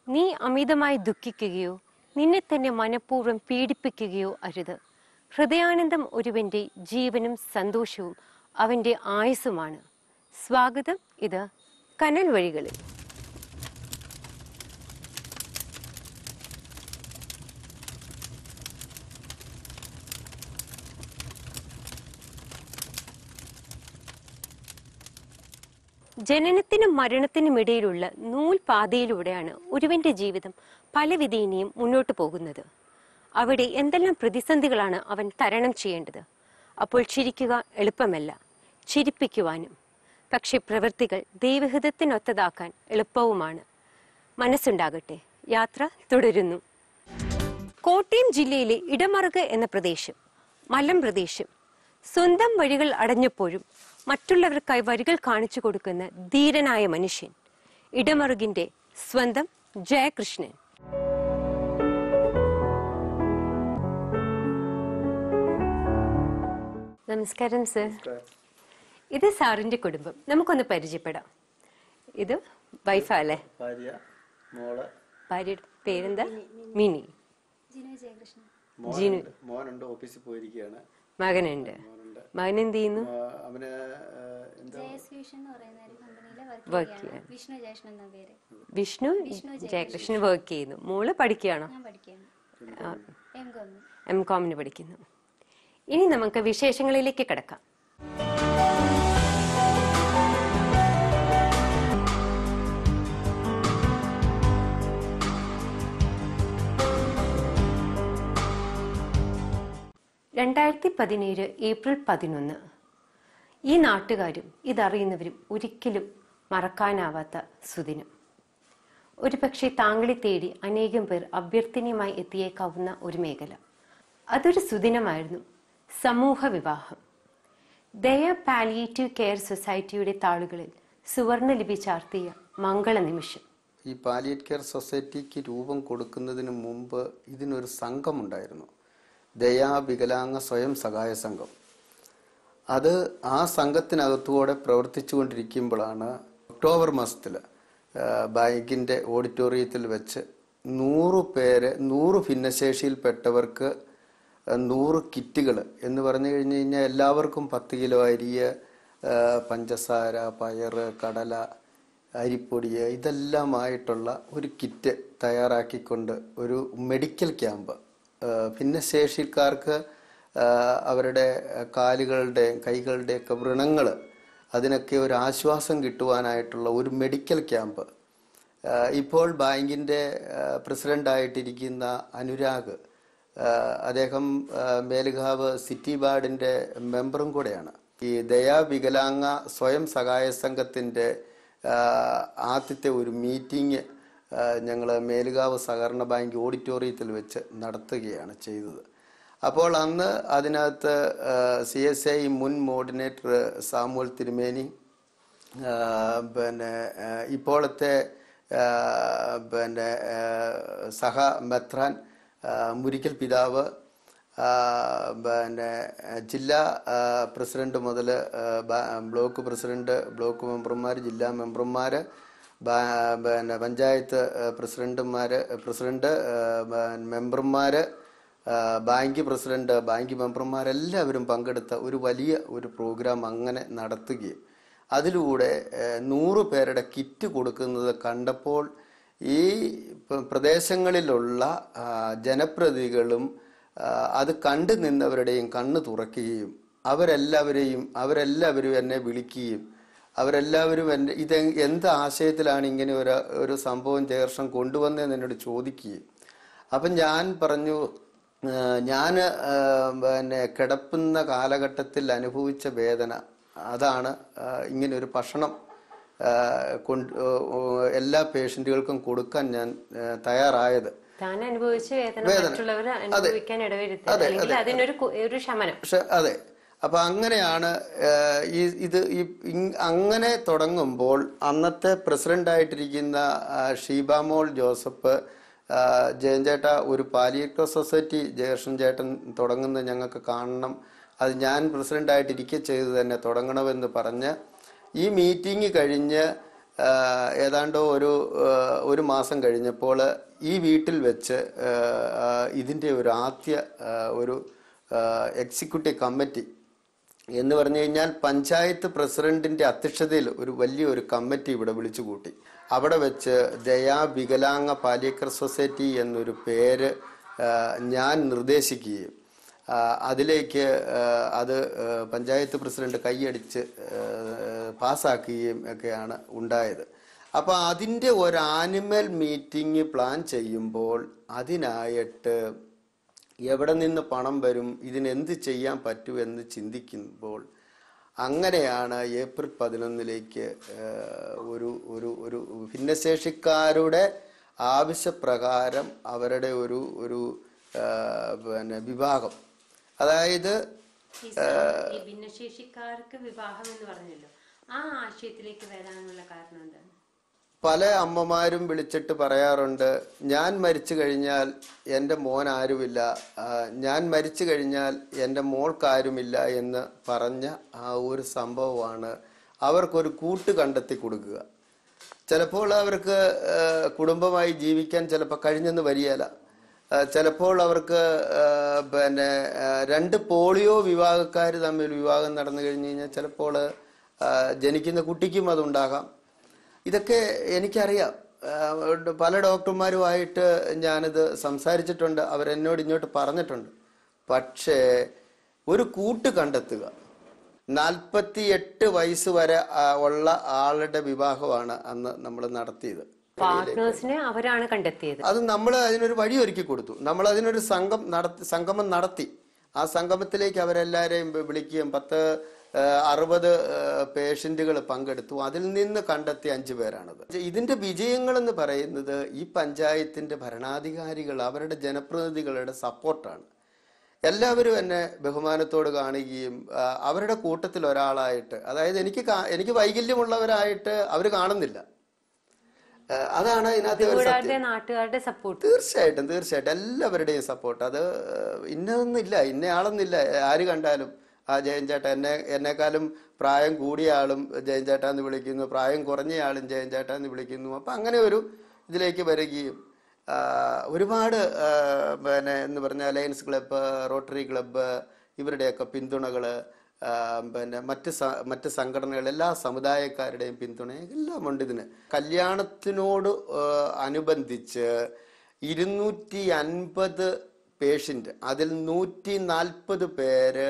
നീ അമിതമായി ദുഃഖിക്കുകയോ നിന്നെ തന്നെ മനഃപൂർവ്വം പീഡിപ്പിക്കുകയോ അരുത് ഹൃദയാനന്ദം ഒരുവന്റെ ജീവനും സന്തോഷവും അവന്റെ ആയുസ്സുമാണ് സ്വാഗതം ഇത് കനൽ വഴികളിൽ ജനനത്തിനും മരണത്തിനും ഇടയിലുള്ള നൂൽപാതയിലൂടെയാണ് ഒരുവന്റെ ജീവിതം പലവിധേനയും മുന്നോട്ട് പോകുന്നത് അവിടെ എന്തെല്ലാം പ്രതിസന്ധികളാണ് അവൻ തരണം ചെയ്യേണ്ടത് അപ്പോൾ ചിരിക്കുക എളുപ്പമല്ല ചിരിപ്പിക്കുവാനും പക്ഷെ പ്രവൃത്തികൾ ദൈവഹിതത്തിനൊത്തതാക്കാൻ എളുപ്പവുമാണ് മനസ്സുണ്ടാകട്ടെ യാത്ര തുടരുന്നു കോട്ടയം ജില്ലയിലെ ഇടമറുക് എന്ന പ്രദേശം മലം പ്രദേശം സ്വന്തം വഴികൾ അടഞ്ഞപ്പോഴും മറ്റുള്ളവർക്കായി വഴികൾ കാണിച്ചു കൊടുക്കുന്ന ധീരനായ മനുഷ്യൻ ഇടമറുകിന്റെ സ്വന്തം ജയകൃഷ്ണൻ നമസ്കാരം സർ ഇത് സാറിന്റെ കുടുംബം നമുക്കൊന്ന് പരിചയപ്പെടാം ഇത് വൈഫാ അല്ലേ ഭാര്യ മോള് ഭാര്യയുടെ പേരെന്താ മിനി ജിനു ജയകൃഷ്ണൻ മോനുണ്ട് മോനുണ്ട് ഓഫീസിൽ പോയിരിക്കുകയാണ് മകനുണ്ട് മകൻ എന്ത് ചെയ്യുന്നു ആ, അവന് ആ, എന്താ ജയസ് ഫ്യൂഷൻ എന്ന് പറയുന്ന ഒരു കമ്പനിയിൽ Work വർക്ക് ചെയ്യുകയാണ് വിഷ്ണു ജയകൃഷ്ണൻ എന്ന പേര് വിഷ്ണു ജയകൃഷ്ണൻ വർക്ക് ചെയ്യുന്നു മോള് പഠിക്കുകയാണോ ഞാൻ പഠിക്കുകയാണ് എം കോം എം കോമിന് പഠിക്കുന്നു ഇനി നമുക്ക് വിശേഷങ്ങളിലേക്ക് കിടക്കാം രണ്ടായിരത്തി പതിനേഴ് ഏപ്രിൽ പതിനൊന്ന് ഈ നാട്ടുകാരും ഇതറിയുന്നവരും ഒരിക്കലും മറക്കാനാവാത്ത സുദിനം ഒരുപക്ഷെ താങ്കളെ തേടി അനേകം പേർ അഭ്യർത്ഥനയുമായി എത്തിയേക്കാവുന്ന ഒരു മേഖല അതൊരു സുദിനമായിരുന്നു സമൂഹ വിവാഹം ദയ പാലിയേറ്റീവ് കെയർ സൊസൈറ്റിയുടെ താളുകളിൽ സുവർണ ലിപി ചാർത്തിയ മംഗള നിമിഷം ഈ പാലിയറ്റ് കെയർ സൊസൈറ്റിക്ക് രൂപം കൊടുക്കുന്നതിന് മുമ്പ് ഇതിനൊരു സംഘമുണ്ടായിരുന്നു ദയാ വികലാംഗ സ്വയം സഹായ സംഘം അത് ആ സംഘത്തിനകത്തുകൂടെ പ്രവർത്തിച്ചുകൊണ്ടിരിക്കുമ്പോഴാണ് ഒക്ടോബർ മാസത്തിൽ ബാങ്കിൻ്റെ ഓഡിറ്റോറിയത്തിൽ വെച്ച് നൂറ് പേര് നൂറ് ഭിന്നശേഷിയിൽപ്പെട്ടവർക്ക് നൂറ് കിറ്റുകൾ എന്ന് പറഞ്ഞു കഴിഞ്ഞ് കഴിഞ്ഞാൽ എല്ലാവർക്കും പത്ത് കിലോ അരിയ് ആ, പഞ്ചസാര പയറ് കടല അരിപ്പൊടി ഇതെല്ലാമായിട്ടുള്ള ഒരു കിറ്റ് തയ്യാറാക്കിക്കൊണ്ട് ഒരു മെഡിക്കൽ ക്യാമ്പ് ആ, ഭിന്നശേഷിക്കാർക്ക് ആ, അവരുടെ കാലുകളുടെ കൈകളുടെയൊക്കെ വ്രണങ്ങൾ അതിനൊക്കെ ഒരു ആശ്വാസം കിട്ടുവാനായിട്ടുള്ള ഒരു മെഡിക്കൽ ക്യാമ്പ് ആ, ഇപ്പോൾ ബാങ്കിൻ്റെ പ്രസിഡൻ്റായിട്ടിരിക്കുന്ന അനുരാഗ് ആ, അദ്ദേഹം ആ, മേലുകാവ് സിറ്റി ബാർഡിൻ്റെ മെമ്പറും കൂടെയാണ് ഈ ദയാ വികലാംഗ സ്വയം സഹായ സംഘത്തിൻ്റെ ആ, ആദ്യത്തെ ഒരു മീറ്റിംഗ് ഞങ്ങൾ മേലുകാവ് സഹകരണ ബാങ്ക് ഓഡിറ്റോറിയത്തിൽ വെച്ച് നടത്തുകയാണ് ചെയ്തത് അപ്പോൾ അന്ന് അതിനകത്ത് സി എസ് ഐ മുൻ മോർഡിനേറ്റർ സാമുവൽ തിരുമേനി ആ, പിന്നെ ആ, ഇപ്പോഴത്തെ ആ, പിന്നെ ആ, സഹ മെത്രാൻ ആ, മുരിക്കൽ പിതാവ് ആ, പിന്നെ ആ, ജില്ലാ ആ, പ്രസിഡന്റ് മുതൽ ബ്ലോക്ക് പ്രസിഡന്റ് ബ്ലോക്ക് മെമ്പർമാർ ജില്ലാ മെമ്പർമാർ പിന്നെ പഞ്ചായത്ത് ആ, പ്രസിഡന്റുമാര് പ്രസിഡന്റ് ആ, ബ- മെമ്പർമാര് ആ, ബാങ്ക് പ്രസിഡന്റ് ബാങ്ക് മെമ്പർമാരെല്ലാവരും പങ്കെടുത്ത ഒരു വലിയ ഒരു പ്രോഗ്രാം അങ്ങനെ നടത്തുകയും അതിലൂടെ ഏഹ്, നൂറ് പേരുടെ കിറ്റ് കൊടുക്കുന്നത് കണ്ടപ്പോൾ ഈ പ- പ്രദേശങ്ങളിലുള്ള ആ, ജനപ്രതിനിധികളും ആ, അത് കണ്ടു നിന്നവരുടെയും കണ്ണ് തുറക്കുകയും അവരെല്ലാവരെയും അവരെല്ലാവരും എന്നെ വിളിക്കുകയും അവരെല്ലാവരും എൻ്റെ ഇത് എന്ത് ആശയത്തിലാണ് ഇങ്ങനെ ഒരു ഒരു സംഭവം ജയകൃഷ്ണൻ കൊണ്ടുവന്നതെന്ന് എന്നോട് ചോദിക്കുകയും അപ്പം ഞാൻ പറഞ്ഞു ഞാൻ പിന്നെ കിടക്കുന്ന കാലഘട്ടത്തിൽ അനുഭവിച്ച വേദന അതാണ് ആ, ഇങ്ങനെ ഒരു ഭക്ഷണം ആ, കൊണ്ട് ഓ, ഓ, എല്ലാ പേഷ്യൻറ്റുകൾക്കും കൊടുക്കാൻ ഞാൻ ആ, തയ്യാറായത് താൻ അനുഭവിച്ച വേദന വേദന. മറ്റുള്ളവർ അതെ. അനുഭവിക്കാൻ ഇടവരുത്തുക അതെ, അല്ലെങ്കിൽ അതെ, അതിനൊരു കു- ഒരു ശമനം പക്ഷെ അതെ അപ്പൊ അങ്ങനെയാണ് ഏഹ്, ഈ ഇത് ഈ ഇങ് അങ്ങനെ തുടങ്ങുമ്പോൾ അന്നത്തെ പ്രസിഡന്റ് ആയിട്ടിരിക്കുന്ന ആ, ഷീബാമോൾ ജോസഫ് ആ, ജയൻ ചേട്ട ഒരു പാലിയേറ്റോ സൊസൈറ്റി ജയകൃഷ്ണൻ ചേട്ടൻ തുടങ്ങുന്നത് ഞങ്ങൾക്ക് കാണണം അത് ഞാൻ പ്രസിഡന്റ് ആയിട്ടിരിക്കെ ചെയ്ത് തന്നെ തുടങ്ങണമെന്ന് പറഞ്ഞ് ഈ മീറ്റിംഗ് കഴിഞ്ഞ് ആ, ഏതാണ്ട് ഒരു ആ, ഒരു മാസം കഴിഞ്ഞപ്പോൾ ഈ വീട്ടിൽ വെച്ച് ആ, ആ, ഇതിൻ്റെ ഒരു ആദ്യ ആ, ഒരു എക്സിക്യൂട്ടീവ് കമ്മിറ്റി എന്ന് പറഞ്ഞു കഴിഞ്ഞാൽ പഞ്ചായത്ത് പ്രസിഡന്റിന്റെ അധ്യക്ഷതയിൽ ഒരു വലിയൊരു കമ്മിറ്റി ഇവിടെ വിളിച്ചു കൂട്ടി അവിടെ വെച്ച് ദയാ വികലാംഗ പാലിയക്കർ സൊസൈറ്റി എന്നൊരു പേര് ആ, ഞാൻ നിർദ്ദേശിക്കുകയും ആ, അതിലേക്ക് ആ, അത് ആ, പഞ്ചായത്ത് പ്രസിഡന്റ് കൈയടിച്ച് ആ, പാസ്സാക്കുകയും ഒക്കെയാണ് ഉണ്ടായത് അപ്പോൾ അതിൻ്റെ ഒരു ആനിമൽ മീറ്റിംഗ് പ്ലാൻ ചെയ്യുമ്പോൾ അതിനായിട്ട് എവിടെ നിന്ന് പണം വരും ഇതിനെന്ത് ചെയ്യാൻ പറ്റൂ എന്ന് ചിന്തിക്കുമ്പോൾ അങ്ങനെയാണ് ഏപ്രിൽ പതിനൊന്നിലേക്ക് ഏഹ്, ഒരു ഒരു ഒരു ഭിന്നശേഷിക്കാരുടെ ആവശ്യപ്രകാരം അവരുടെ ഒരു ഒരു ഏഹ്, പിന്നെ വിഭാഗം അതായത് ഈ സ- ഈ ഭിന്നശേഷിക്കാർക്ക് വിവാഹം എന്ന് പറഞ്ഞല്ലോ ആ ആശയത്തിലേക്ക് വരാനുള്ള കാരണം എന്താണ് പല അമ്മമാരും വിളിച്ചിട്ട് പറയാറുണ്ട് ഞാൻ മരിച്ചു കഴിഞ്ഞാൽ എൻ്റെ മോൻ ആരുമില്ല ആ, ഞാൻ മരിച്ചു കഴിഞ്ഞാൽ എൻ്റെ മോൾക്കാരുമില്ല എന്ന് പറഞ്ഞ ആ ഒരു സംഭവമാണ് അവർക്കൊരു കൂട്ട് കണ്ടെത്തി കൊടുക്കുക ചിലപ്പോൾ അവർക്ക് ആ, കുടുംബമായി ജീവിക്കാൻ ചിലപ്പോൾ കഴിഞ്ഞെന്ന് വരികയില്ല ആ, ചിലപ്പോൾ അവർക്ക് ആ, പിന്നെ ആ, രണ്ട് പോളിയോ വിവാഹക്കാർ തമ്മിൽ വിവാഹം നടന്നു കഴിഞ്ഞു കഴിഞ്ഞാൽ ചിലപ്പോൾ ആ, ജനിക്കുന്ന കുട്ടിക്കും അതുണ്ടാകാം ഇതൊക്കെ എനിക്കറിയാം ആ, പല ഡോക്ടർമാരുമായിട്ട് ഞാനിത് സംസാരിച്ചിട്ടുണ്ട് അവരെന്നോട് ഇങ്ങോട്ട് പറഞ്ഞിട്ടുണ്ട് പക്ഷേ ഒരു കൂട്ട് കണ്ടെത്തുക നാൽപ്പത്തി എട്ട് വയസ്സ് വരെ ആ, ഉള്ള ആളുടെ വിവാഹമാണ് അന്ന് നമ്മൾ നടത്തിയത് പാർട്ട്നേഴ്സിനെ അവരാണ് കണ്ടെത്തിയത് അത് നമ്മൾ അതിനൊരു വഴി ഒരുക്കി കൊടുത്തു നമ്മൾ അതിനൊരു സംഘം നടത്തി സംഗമം നടത്തി ആ സംഗമത്തിലേക്ക് അവരെല്ലാരെയും വി- വിളിക്കുകയും പത്ത് ആ, അറുപത് പേഷ്യന്റുകൾ പങ്കെടുത്തു അതിൽ നിന്ന് കണ്ടെത്തിയ അഞ്ചു പേരാണത് ഇതിന്റെ വിജയങ്ങൾ എന്ന് പറയുന്നത് ഈ പഞ്ചായത്തിന്റെ ഭരണാധികാരികൾ അവരുടെ ജനപ്രതിനിധികളുടെ സപ്പോർട്ടാണ് എല്ലാവരും എന്നെ ബഹുമാനത്തോട് കാണുകയും ആ, അവരുടെ കൂട്ടത്തിൽ ഒരാളായിട്ട് അതായത് എനിക്ക് കാ- എനിക്ക് വൈകല്യമുള്ളവരായിട്ട് അവർ കാണുന്നില്ല ആ, അതാണ് ഇതിനകത്ത് ഒരു സത്യം കൂടാതെ നാട്ടുകാരുടെ സപ്പോർട്ട് തീർച്ചയായിട്ടും തീർച്ചയായിട്ടും എല്ലാവരുടെയും സപ്പോർട്ട് അത് ഏഹ്, ഇന്നതൊന്നുമില്ല ഇന്നയാളൊന്നുമില്ല ആര് കണ്ടാലും ആ ജയൻ ചേട്ടൻ എന്നെ എന്നെക്കാളും പ്രായം കൂടിയ ആളും ജയൻ ചേട്ടാ എന്ന് വിളിക്കുന്നു പ്രായം കുറഞ്ഞ ആളും ജയൻ ചേട്ടാ എന്ന് വിളിക്കുന്നു അപ്പം അങ്ങനെ ഒരു ഇതിലേക്ക് വരികയും ആ, ഒരുപാട് ആ, പിന്നെ എന്ന് പറഞ്ഞാൽ അലയൻസ് ക്ലബ്ബ് റോട്ടറി ക്ലബ്ബ് ഇവരുടെയൊക്കെ പിന്തുണകൾ പിന്നെ മറ്റ് സ- മറ്റ് സംഘടനകൾ എല്ലാ സമുദായക്കാരുടെയും പിന്തുണ എല്ലാം ഉണ്ട് ഇതിന് കല്യാണത്തിനോട് ആ, അനുബന്ധിച്ച് ഇരുന്നൂറ്റി അൻപത് പേഷ്യൻ്റ് അതിൽ നൂറ്റി നാൽപ്പത് പേര്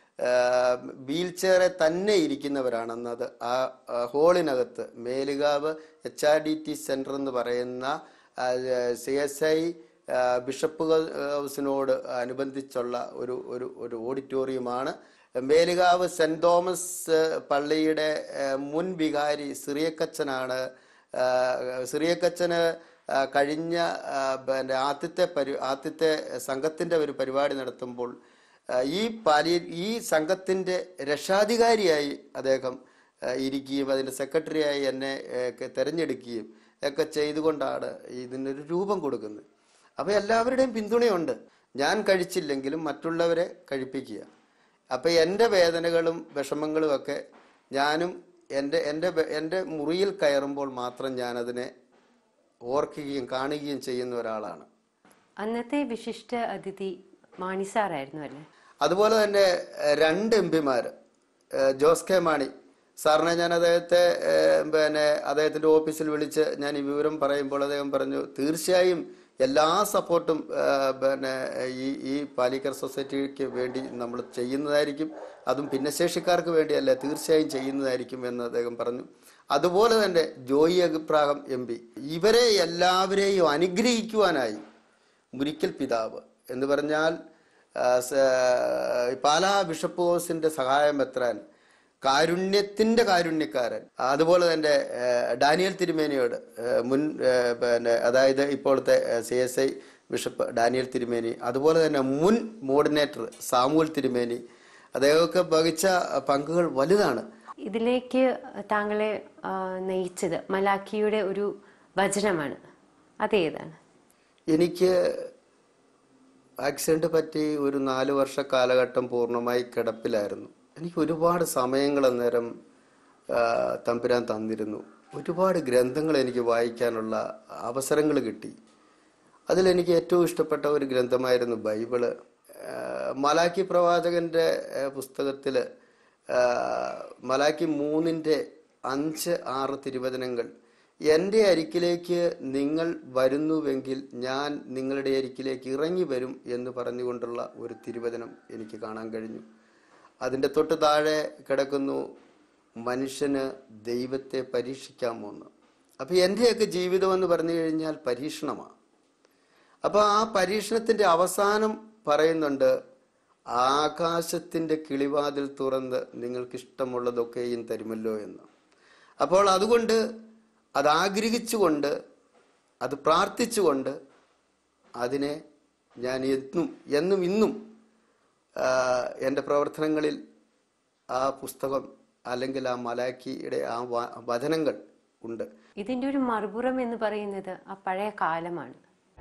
വീൽ ചെയറെ തന്നെ ഇരിക്കുന്നവരാണെന്നത് ആ ആ, ഹോളിനകത്ത് Melukavu H R D T centre എന്ന് പറയുന്ന സി എസ് ഐ ബിഷപ്പ് ഹൗസിനോട് അനുബന്ധിച്ചുള്ള ഒരു ഒരു ഒരു ഓഡിറ്റോറിയമാണ് മേലുകാവ് സെന്റ് തോമസ് ആ, പള്ളിയുടെ ആ, മുൻ വികാരി സിറിയക്കച്ചനാണ് ആ, സിറിയക്കച്ചന് ആ, കഴിഞ്ഞ ആ, പിന്നെ ആദ്യത്തെ പരി ആദ്യത്തെ സംഘത്തിന്റെ ഒരു പരിപാടി നടത്തുമ്പോൾ ആ, ഈ പാലി ഈ സംഘത്തിന്റെ രക്ഷാധികാരിയായി അദ്ദേഹം ആ, ഇരിക്കുകയും അതിന്റെ സെക്രട്ടറിയായി എന്നെ ഏ, ഒക്കെ തെരഞ്ഞെടുക്കുകയും ഒക്കെ ചെയ്തുകൊണ്ടാണ് ഇതിനൊരു രൂപം കൊടുക്കുന്നത് അപ്പൊ എല്ലാവരുടെയും പിന്തുണയുണ്ട് ഞാൻ കഴിച്ചില്ലെങ്കിലും മറ്റുള്ളവരെ കഴിപ്പിക്കുക അപ്പൊ എൻ്റെ വേദനകളും വിഷമങ്ങളും ഒക്കെ ഞാനും എൻ്റെ എൻ്റെ വെ- എൻ്റെ മുറിയിൽ കയറുമ്പോൾ മാത്രം ഞാനതിനെ ഓർക്കുകയും കാണുകയും ചെയ്യുന്ന ഒരാളാണ് അന്നത്തെ വിശിഷ്ട അതിഥി മാണിസാറായിരുന്നു അല്ലേ അതുപോലെ തന്നെ എഹ്, രണ്ട് എം പിമാർ ജോസ് കെ മാണി സാറിനെ ഞാൻ അദ്ദേഹത്തെ ഏഹ്, പിന്നെ അദ്ദേഹത്തിന്റെ ഓഫീസിൽ വിളിച്ച് ഞാൻ ഈ വിവരം പറയുമ്പോൾ അദ്ദേഹം പറഞ്ഞു തീർച്ചയായും എല്ലാ സപ്പോർട്ടും ഏഹ്, പിന്നെ ഈ ഈ പാലിക്കർ സൊസൈറ്റിക്ക് വേണ്ടി നമ്മൾ ചെയ്യുന്നതായിരിക്കും അതും ഭിന്നശേഷിക്കാർക്ക് വേണ്ടിയല്ല തീർച്ചയായും ചെയ്യുന്നതായിരിക്കും എന്ന് അദ്ദേഹം പറഞ്ഞു അതുപോലെ തന്നെ ജോയി അഭിപ്രാഹം എം പി ഇവരെ എല്ലാവരെയും അനുഗ്രഹിക്കുവാനായി മുരിക്കൽ പിതാവ് എന്ന് പറഞ്ഞാൽ ആ, സ- പാലാ ബിഷപ്പ് ഹൗസിന്റെ സഹായം എത്രാൻ കാരുണ്യത്തിന്റെ കാരുണ്യക്കാരൻ അതുപോലെ തന്നെ ഏ, ഡാനിയൽ തിരുമേനിയോട് ഏ, മുൻ ഏ, പിന്നെ അതായത് ഇപ്പോഴത്തെ C S I bishop Daniel തിരുമേനി അതുപോലെ തന്നെ മുൻ മോഡിനേറ്റർ സാമുവൽ തിരുമേനി അദ്ദേഹമൊക്കെ വഹിച്ച പങ്കുകൾ വലുതാണ് ഇതിലേക്ക് താങ്കളെ ആ, നയിച്ചത് മലാഖിയുടെ ഒരു വചനമാണ് അതേതാണ് എനിക്ക് ആക്സിഡന്റ് പറ്റി ഒരു നാല് വർഷ കാലഘട്ടം പൂർണ്ണമായി കിടപ്പിലായിരുന്നു എനിക്ക് ഒരുപാട് സമയങ്ങൾ അന്നേരം ആ, തമ്പുരാൻ തന്നിരുന്നു ഒരുപാട് ഗ്രന്ഥങ്ങൾ എനിക്ക് വായിക്കാനുള്ള അവസരങ്ങൾ കിട്ടി അതിലെനിക്ക് ഏറ്റവും ഇഷ്ടപ്പെട്ട ഒരു ഗ്രന്ഥമായിരുന്നു ബൈബിള് ആ, മലാക്കി പ്രവാചകന്റെ ആ, പുസ്തകത്തില് ആ, മലാക്കി മൂന്നിന്റെ അഞ്ച് ആറ് തിരുവചനങ്ങൾ എൻ്റെ അരിക്കിലേക്ക് നിങ്ങൾ വരുന്നുവെങ്കിൽ ഞാൻ നിങ്ങളുടെ അരിക്കിലേക്ക് ഇറങ്ങി വരും എന്ന് പറഞ്ഞുകൊണ്ടുള്ള ഒരു തിരുവചനം എനിക്ക് കാണാൻ കഴിഞ്ഞു അതിൻ്റെ തൊട്ട് താഴെ കിടക്കുന്നു മനുഷ്യന് ദൈവത്തെ പരീക്ഷിക്കാമോ എന്ന് അപ്പൊ എന്റെയൊക്കെ ജീവിതം എന്ന് പറഞ്ഞു കഴിഞ്ഞാൽ പരീക്ഷണമാണ് അപ്പൊ ആ പരീക്ഷണത്തിന്റെ അവസാനം പറയുന്നുണ്ട് ആകാശത്തിന്റെ കിളിവാതിൽ തുറന്ന് നിങ്ങൾക്ക് ഇഷ്ടമുള്ളതൊക്കെയും തരുമല്ലോ എന്ന് അപ്പോൾ അതുകൊണ്ട് അത് ആഗ്രഹിച്ചുകൊണ്ട് അത് പ്രാർത്ഥിച്ചുകൊണ്ട് അതിനെ ഞാൻ എന്നും എന്നും ഇന്നും ആ, എൻ്റെ പ്രവർത്തനങ്ങളിൽ ആ പുസ്തകം അല്ലെങ്കിൽ ആ മലാക്കിയുടെ ആ വ- വചനങ്ങൾ ഉണ്ട് ഇതിന്റെ ഒരു മറുപുറം എന്ന് പറയുന്നത് ആ പഴയ കാലമാണ്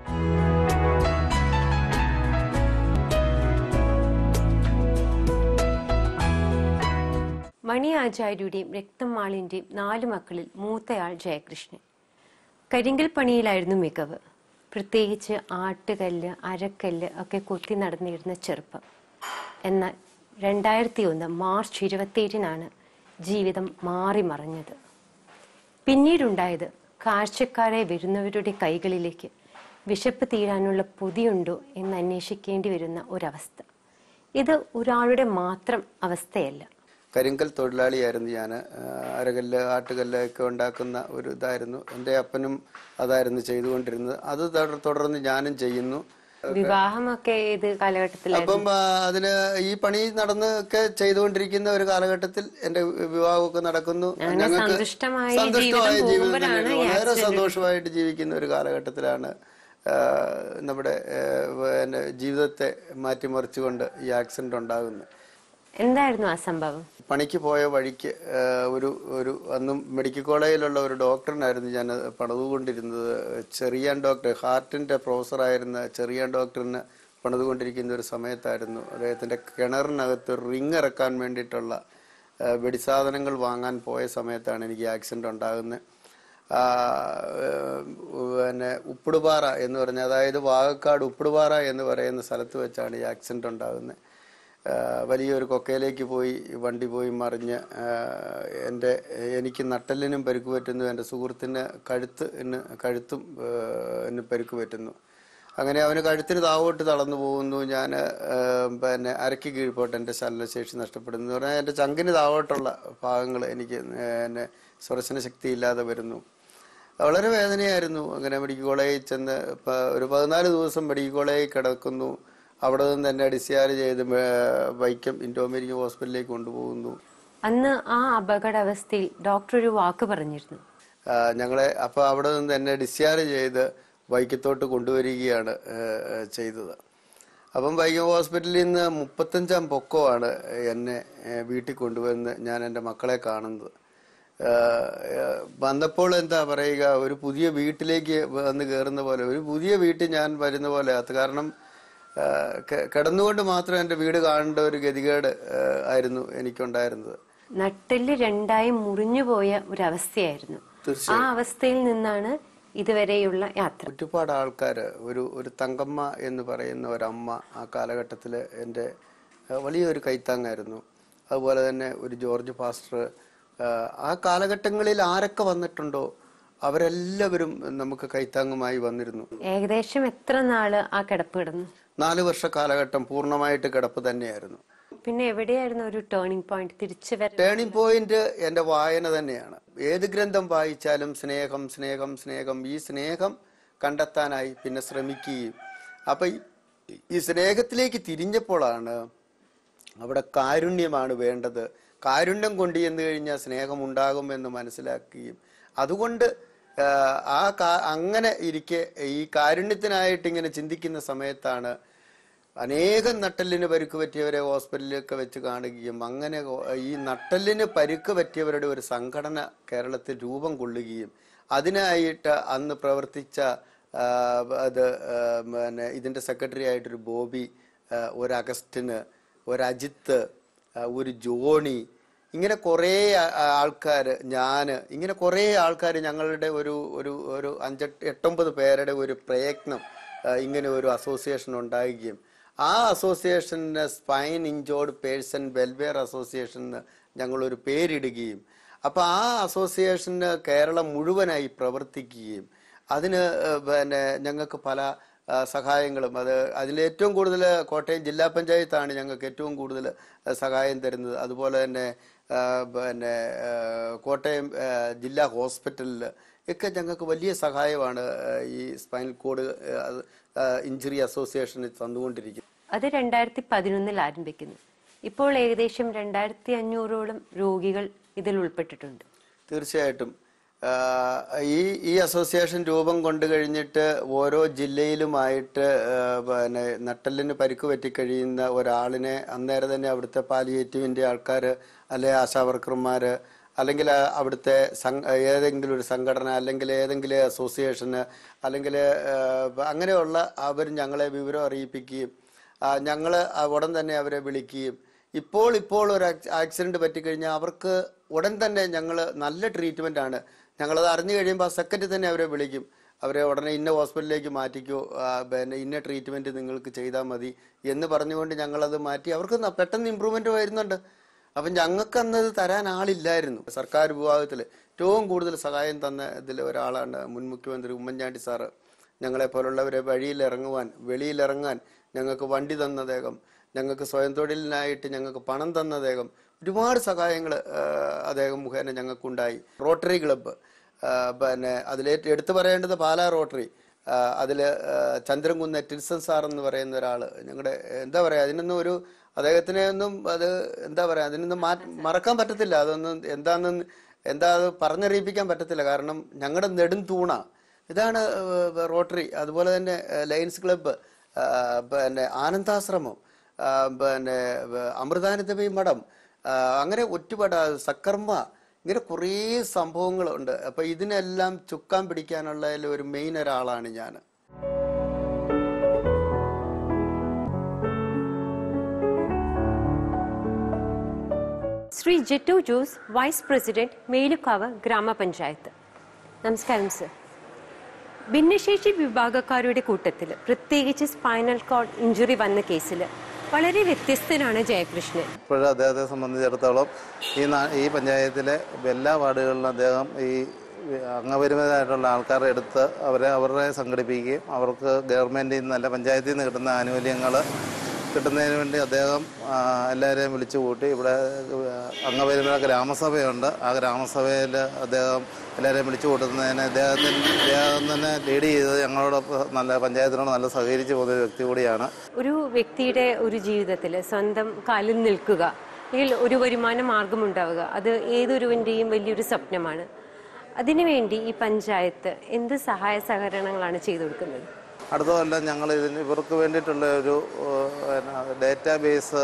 മണി ആചാര്യയുടെയും രക്തമാളിന്റെയും നാല് മക്കളിൽ മൂത്തയാൾ ജയകൃഷ്ണൻ കരിങ്കൽ പണിയിലായിരുന്നു മികവ് പ്രത്യേകിച്ച് ആട്ടുകല്ല് അരക്കല്ല് ഒക്കെ കൊത്തി നടന്നിരുന്ന ചെറുപ്പം എന്നാൽ രണ്ടായിരത്തി ഒന്ന് മാർച്ച് ഇരുപത്തിയേഴിനാണ് ജീവിതം മാറി മറഞ്ഞത് പിന്നീടുണ്ടായത് കാഴ്ചക്കാരെ വരുന്നവരുടെ കൈകളിലേക്ക് വിശപ്പ് തീരാനുള്ള പൊതിയുണ്ടോ എന്ന് അന്വേഷിക്കേണ്ടി വരുന്ന ഒരവസ്ഥ ഇത് ഒരാളുടെ മാത്രം അവസ്ഥയല്ല കരിങ്കൽ തൊഴിലാളിയായിരുന്നു ഞാൻ അരകല്ല് ആട്ടുകല്ല് ഒക്കെ ഉണ്ടാക്കുന്ന ഒരു ഇതായിരുന്നു എൻ്റെ അപ്പനും അതായിരുന്നു ചെയ്തുകൊണ്ടിരുന്നത് അത് തുടർ- തുടർന്ന് ഞാനും ചെയ്യുന്നു വിവാഹമൊക്കെ ഏത് കാലഘട്ടത്തിലായിരുന്നു അപ്പം ആ, അതിന് ഈ പണി നടന്ന് ഒക്കെ ചെയ്തുകൊണ്ടിരിക്കുന്ന ഒരു കാലഘട്ടത്തിൽ എന്റെ വിവാഹമൊക്കെ നടക്കുന്നു അങ്ങനെ ഞങ്ങൾക്ക് സന്തുഷ്ടമായ സന്തുഷ്ടമായ ജീവിതം ജീവിതം പോകുമ്പോഴാണ് തന്നെയാണ്. ഈ വളരെ accident സന്തോഷമായിട്ട് ജീവിക്കുന്ന ഒരു കാലഘട്ടത്തിലാണ് ആ, നമ്മുടെ ആ, പിന്നെ ജീവിതത്തെ മാറ്റിമറിച്ചുകൊണ്ട് ഈ ആക്സിഡന്റ് ഉണ്ടാകുന്നത് എന്തായിരുന്നു ആ സംഭവം പണിക്ക് പോയ വഴിക്ക് ആ, ഒരു ഒരു അന്നും മെഡിക്കൽ കോളേജിലുള്ള ഒരു ഡോക്ടറിനായിരുന്നു ഞാൻ പണിതുകൊണ്ടിരുന്നത് ചെറിയാൻ ഡോക്ടർ ഹാർട്ടിന്റെ പ്രൊഫസറായിരുന്ന ചെറിയാൻ ഡോക്ടറിന് പണിതുകൊണ്ടിരിക്കുന്ന ഒരു സമയത്തായിരുന്നു അദ്ദേഹത്തിന്റെ കിണറിനകത്ത് റിങ് ഇറക്കാൻ വേണ്ടിയിട്ടുള്ള ആ, വെടിസാധനങ്ങൾ വാങ്ങാൻ പോയ സമയത്താണ് എനിക്ക് ആക്സിഡന്റ് ഉണ്ടാകുന്നത് ആ, ഏഹ്, പിന്നെ ഉപ്പിടുപാറ എന്ന് പറഞ്ഞ അതായത് വാകക്കാട് ഉപ്പിടുപാറ എന്ന് പറയുന്ന സ്ഥലത്ത് വെച്ചാണ് ഈ ആക്സിഡന്റ് ഉണ്ടാകുന്നത് ആഹ് വലിയൊരു കൊക്കയിലേക്ക് പോയി വണ്ടി പോയി മറിഞ്ഞ് ആഹ് എൻ്റെ എനിക്ക് നട്ടലിനും പരിക്ക് പറ്റുന്നു എൻ്റെ സുഹൃത്തിന് കഴുത്തിന് കഴുത്തും ആഹ് പരിക്ക് പറ്റുന്നു അങ്ങനെ അവന് കഴുത്തിന് താവോട്ട് തളർന്നു പോകുന്നു ഞാൻ പിന്നെ അരക്ക് കീഴ്പോട്ട് എൻ്റെ ശലനശേഷി നഷ്ടപ്പെടുന്നു എന്ന് പറഞ്ഞാൽ എൻ്റെ ചങ്കിന് താവോട്ടുള്ള ഭാഗങ്ങൾ എനിക്ക് എന്നെ സ്പർശന ശക്തി ഇല്ലാതെ വരുന്നു വളരെ വേദനയായിരുന്നു അങ്ങനെ മെഡിക്കൽ കോളേജിൽ ചെന്ന് ഇപ്പം ഒരു പതിനാല് ദിവസം മെഡിക്കൽ കോളേജിൽ കിടക്കുന്നു അവിടെ നിന്ന് എന്നെ ഡിസ്ചാർജ് ചെയ്ത് മേ- വൈക്കം ഇൻഡോ അമേരിക്കൻ ഹോസ്പിറ്റലിലേക്ക് കൊണ്ടുപോകുന്നു അന്ന് ആ അപകടാവസ്ഥയിൽ ഡോക്ടർ ഒരു വാക്ക് പറഞ്ഞിരുന്നു ആ, ഞങ്ങളെ അപ്പോൾ അവിടെ നിന്ന് എന്നെ ഡിസ്ചാർജ് ചെയ്ത് വൈക്കത്തോട്ട് കൊണ്ടുവരികയാണ് ഏ, ഏ, ചെയ്തത് അപ്പം വൈക്കം ഹോസ്പിറ്റലിൽ നിന്ന് മുപ്പത്തഞ്ചാം പൊക്കമാണ് എന്നെ ഏ, വീട്ടിൽ കൊണ്ടുവന്ന് ഞാൻ എൻ്റെ മക്കളെ കാണുന്നത് ആ, ഏ, വന്നപ്പോൾ എന്താ പറയുക ഒരു പുതിയ വീട്ടിലേക്ക് വന്ന് കയറുന്ന പോലെ ഒരു പുതിയ വീട്ടിൽ ഞാൻ വരുന്ന പോലെ അത് കാരണം ആ, കെ- കിടന്നുകൊണ്ട് മാത്രം എൻ്റെ വീട് കാണേണ്ട ഒരു ഗതികേട് ആ, ആയിരുന്നു എനിക്കുണ്ടായിരുന്നത് നട്ടെല്ല് രണ്ടായി മുറിഞ്ഞുപോയ ഒരവസ്ഥയായിരുന്നു ആ അവസ്ഥയിൽ നിന്നാണ് ഇതുവരെയുള്ള യാത്ര ഒരുപാട് ആൾക്കാർ ഒരു ഒരു തങ്കമ്മ എന്ന് പറയുന്ന ഒരമ്മ ആ കാലഘട്ടത്തിൽ എൻ്റെ ഏഹ്, വലിയൊരു കൈത്താങ്ങായിരുന്നു അതുപോലെ തന്നെ ഒരു ജോർജ് പാസ്റ്റർ ഏഹ്, ആ കാലഘട്ടങ്ങളിൽ ആരൊക്കെ വന്നിട്ടുണ്ടോ അവരെല്ലാവരും നമുക്ക് കൈത്താങ്ങുമായി വന്നിരുന്നു ഏകദേശം എത്ര നാള് ആ കിടപ്പ് കിടന്നു നാല് വർഷ കാലഘട്ടം പൂർണ്ണമായിട്ട് കിടപ്പ് തന്നെയായിരുന്നു പിന്നെ എവിടെയായിരുന്നു ഒരു ടേണിംഗ് പോയിന്റ് തിരിച്ചു വര ടേണിംഗ് പോയിന്റ് എൻ്റെ വായന തന്നെയാണ് ഏത് ഗ്രന്ഥം വായിച്ചാലും സ്നേഹം സ്നേഹം സ്നേഹം ഈ സ്നേഹം കണ്ടെത്താനായി പിന്നെ ശ്രമിക്കുകയും അപ്പൊ ഈ- ഈ സ്നേഹത്തിലേക്ക് തിരിഞ്ഞപ്പോഴാണ് അവിടെ കാരുണ്യമാണ് വേണ്ടത് കാരുണ്യം കൊണ്ട് ചെന്ന് കഴിഞ്ഞാൽ സ്നേഹം ഉണ്ടാകുമെന്ന് മനസ്സിലാക്കുകയും അതുകൊണ്ട് ആ, ആ കാ- അങ്ങനെ ഇരിക്കെ ഈ കാരുണ്യത്തിനായിട്ട് ഇങ്ങനെ ചിന്തിക്കുന്ന സമയത്താണ് അനേകം നട്ടലിന് പരുക്ക് പറ്റിയവരെ ഹോസ്പിറ്റലിലൊക്കെ വെച്ച് കാണുകയും അങ്ങനെ ഹോ- ഈ നട്ടലിന് പരുക്ക് പറ്റിയവരുടെ ഒരു സംഘടന കേരളത്തിൽ രൂപം കൊള്ളുകയും അതിനായിട്ട് അന്ന് പ്രവർത്തിച്ച ആ, അത് ആ, പിന്നെ ഇതിന്റെ സെക്രട്ടറി ആയിട്ടൊരു ബോബി ആ, ഒരു അഗസ്റ്റിന് ഒരു അജിത്ത് ആ, ഒരു ജോണി ഇങ്ങനെ കുറേ ആൾക്കാർ ഞാൻ ഇങ്ങനെ കുറേ ആൾക്കാർ ഞങ്ങളുടെ ഒരു ഒരു ഒരു അഞ്ചെട്ട് എട്ടൊമ്പത് പേരുടെ ഒരു പ്രയത്നം ആ, ഇങ്ങനെ ഒരു അസോസിയേഷൻ ഉണ്ടാവുകയും ആ അസോസിയേഷന് spine injured person welfare association എന്ന് ഞങ്ങളൊരു പേരിടുകയും അപ്പോൾ ആ അസോസിയേഷന് കേരളം മുഴുവനായി പ്രവർത്തിക്കുകയും അതിന് ഏഹ്, പിന്നെ ഞങ്ങൾക്ക് പല ആ, സഹായങ്ങളും അത് അതിലേറ്റവും കൂടുതൽ കോട്ടയം ജില്ലാ പഞ്ചായത്താണ് ഞങ്ങൾക്ക് ഏറ്റവും കൂടുതൽ സഹായം തരുന്നത് അതുപോലെ തന്നെ ആ, പിന്നെ ആ, കോട്ടയം ആ, ജില്ലാ ഹോസ്പിറ്റലിൽ ഒക്കെ ഞങ്ങൾക്ക് വലിയ സഹായമാണ് ആ, ഈ സ്പൈനൽ കോഡ് ഇഞ്ചുറി അസോസിയേഷന് തന്നുകൊണ്ടിരിക്കുന്നത് അത് രണ്ടായിരത്തി പതിനൊന്നിൽ ആരംഭിക്കുന്നു ഇപ്പോൾ ഏകദേശം രണ്ടായിരത്തി അഞ്ഞൂറോളം രോഗികൾ ഇതിൽ ഉൾപ്പെട്ടിട്ടുണ്ട് തീർച്ചയായിട്ടും ആ, ഈ ഈ അസോസിയേഷൻ രൂപം കൊണ്ടു കഴിഞ്ഞിട്ട് ഓരോ ജില്ലയിലുമായിട്ട് ആ, പിന്നെ നട്ടലിന് പരിക്ക് പറ്റിക്കഴിയുന്ന ഒരാളിനെ അന്നേരം തന്നെ അവിടുത്തെ പാലിയേറ്റീവിൻ്റെ ആൾക്കാർ അല്ലെ ആശാവർക്കർമാർ അല്ലെങ്കിൽ അവിടുത്തെ സംഘ ഏതെങ്കിലും ഒരു സംഘടന അല്ലെങ്കിൽ ഏതെങ്കിലും അസോസിയേഷന് അല്ലെങ്കിൽ അങ്ങനെയുള്ള അവർ ഞങ്ങളെ വിവരം അറിയിപ്പിക്കുകയും ഞങ്ങൾ ഉടൻ തന്നെ അവരെ വിളിക്കുകയും ഇപ്പോൾ ഇപ്പോൾ ഒരു ആക്സിഡന്റ് പറ്റിക്കഴിഞ്ഞാൽ അവർക്ക് ഉടൻ തന്നെ ഞങ്ങൾ നല്ല ട്രീറ്റ്മെന്റ് ആണ് ഞങ്ങളത് അറിഞ്ഞു കഴിയുമ്പോൾ ആ സെക്കൻഡ് തന്നെ അവരെ വിളിക്കും അവരെ ഉടനെ ഇന്ന ഹോസ്പിറ്റലിലേക്ക് മാറ്റിക്കോ ആ, പിന്നെ ഇന്ന ട്രീറ്റ്മെന്റ് നിങ്ങൾക്ക് ചെയ്താൽ മതി എന്ന് പറഞ്ഞുകൊണ്ട് ഞങ്ങളത് മാറ്റി അവർക്ക് ന- പെട്ടെന്ന് ഇമ്പ്രൂവ്മെന്റ് വരുന്നുണ്ട് അപ്പം ഞങ്ങൾക്ക് അന്നത് തരാൻ ആളില്ലായിരുന്നു സർക്കാർ വിഭാഗത്തിൽ ഏറ്റവും കൂടുതൽ സഹായം തന്ന ഇതിൽ ഒരാളാണ് മുൻ മുഖ്യമന്ത്രി ഉമ്മൻചാണ്ടി സാറ് ഞങ്ങളെ പോലുള്ളവരെ വഴിയിൽ ഇറങ്ങുവാൻ വെളിയിൽ ഇറങ്ങാൻ ഞങ്ങൾക്ക് വണ്ടി തന്ന അദ്ദേഹം ഞങ്ങൾക്ക് സ്വയം തൊഴിലിനായിട്ട് ഞങ്ങൾക്ക് പണം തന്ന അദ്ദേഹം ഒരുപാട് സഹായങ്ങൾ അദ്ദേഹം മുഖേന ഞങ്ങൾക്കുണ്ടായി റോട്ടറി ക്ലബ്ബ് ആ, പിന്നെ അതിലേറ്റ് എടുത്തു പറയേണ്ടത് പാലാ റോട്ടറി അതിൽ ചന്ദ്രൻകുന്ന് ടിൽസൺ സാർ എന്ന് പറയുന്ന ഒരാൾ ഞങ്ങളുടെ എന്താ പറയുക അതിനൊന്നും ഒരു അദ്ദേഹത്തിനെ ഒന്നും അത് എന്താ പറയുക അതിനൊന്നും മാറ്റി മറക്കാൻ പറ്റത്തില്ല അതൊന്നും എന്താണെന്ന് എന്താ അത് പറഞ്ഞറിയിപ്പിക്കാൻ പറ്റത്തില്ല കാരണം ഞങ്ങളുടെ നെടും തൂണ ഇതാണ് ഏഹ്, റോട്ടറി അതുപോലെ തന്നെ ഏഹ്, ലയൺസ് ക്ലബ്ബ് ആഹ്, പിന്നെ ആനന്ദാശ്രമം ആഹ്, പിന്നെ ഏഹ്, അമൃതാനന്ദമയി മഠം ആഹ്, അങ്ങനെ ഒറ്റുപാട് സക്കർമ്മ ഇങ്ങനെ കുറേ സംഭവങ്ങളുണ്ട് അപ്പൊ ഇതിനെല്ലാം ചുക്കാൻ പിടിക്കാനുള്ള ഒരു മെയിൻ ഒരാളാണ് ഞാൻ ശ്രീ ജെറ്റു ജോസ് വൈസ് പ്രസിഡന്റ് മേലുക്കാവ് ഗ്രാമപഞ്ചായത്ത് നമസ്കാരം സർ ഭിന്നശേഷി വിഭാഗക്കാരുടെ കൂട്ടത്തിൽ പ്രത്യേകിച്ച് സ്പൈനൽ കോഡ് ഇഞ്ചുറി വന്ന കേസിൽ വളരെ വ്യത്യസ്തനാണ് ജയകൃഷ്ണൻ ഇപ്പോഴും അദ്ദേഹത്തെ സംബന്ധിച്ചിടത്തോളം ഈ നാ ഈ പഞ്ചായത്തിലെ എല്ലാ വാർഡുകളിലും അദ്ദേഹം ഈ അംഗപരിമിതരായിട്ടുള്ള ആൾക്കാരെ എടുത്ത് അവരെ അവരെ സംഘടിപ്പിക്കുകയും അവർക്ക് ഗവൺമെൻറ്റിൽ നിന്ന് അല്ല പഞ്ചായത്തിൽ നിന്ന് കിട്ടുന്ന ആനുകൂല്യങ്ങൾ കിട്ടുന്നതിന് വേണ്ടി അദ്ദേഹം ആ, എല്ലാവരെയും വിളിച്ചു കൂട്ടി ഇവിടെ അംഗപരിമിത ഗ്രാമസഭയുണ്ട് ആ ഗ്രാമസഭയിൽ അദ്ദേഹം എല്ലാവരെയും വിളിച്ചു കൂട്ടുന്നതിന് അദ്ദേഹത്തിന് അദ്ദേഹം തന്നെ ലീഡ് ചെയ്ത് ഞങ്ങളോടൊപ്പം നല്ല പഞ്ചായത്തിനോട് നല്ല സഹകരിച്ച് പോകുന്ന ഒരു വ്യക്തി കൂടിയാണ് ഒരു വ്യക്തിയുടെ ഒരു ജീവിതത്തിൽ സ്വന്തം കാലിൽ നിൽക്കുക അല്ലെങ്കിൽ ഒരു വരുമാന മാർഗം ഉണ്ടാവുക അത് ഏതൊരുവന്റെയും വലിയൊരു സ്വപ്നമാണ് അതിനുവേണ്ടി ഈ പഞ്ചായത്ത് എന്ത് സഹായ സഹകരണങ്ങളാണ് ചെയ്തു കൊടുക്കുന്നത് അടുത്ത കൊല്ലം ഞങ്ങൾ ഇതിന് ഇവർക്ക് വേണ്ടിയിട്ടുള്ള ഒരു ഡേറ്റാ ബേസ്